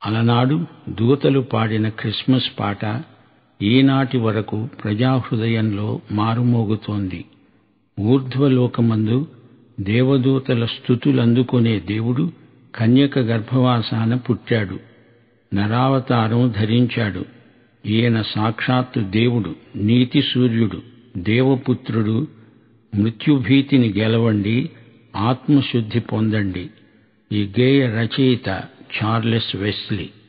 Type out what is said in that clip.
అలనాడు దూతలు పాడిన క్రిస్మస్ పాట ఈనాటి వరకు ప్రజాహృదయంలో మారుమోగుతోంది ఊర్ధ్వలోకమందు దేవదూతల స్థుతులందుకునే దేవుడు కన్యక గర్భవాసాన పుట్టాడు నరావతారం ధరించాడు ఈయన సాక్షాత్తు దేవుడు నీతి సూర్యుడు దేవపుత్రుడు మృత్యుభీతిని గెలవండి ఆత్మశుద్ధి పొందండి ఈ గేయ రచయిత చార్లెస్ వెస్లీ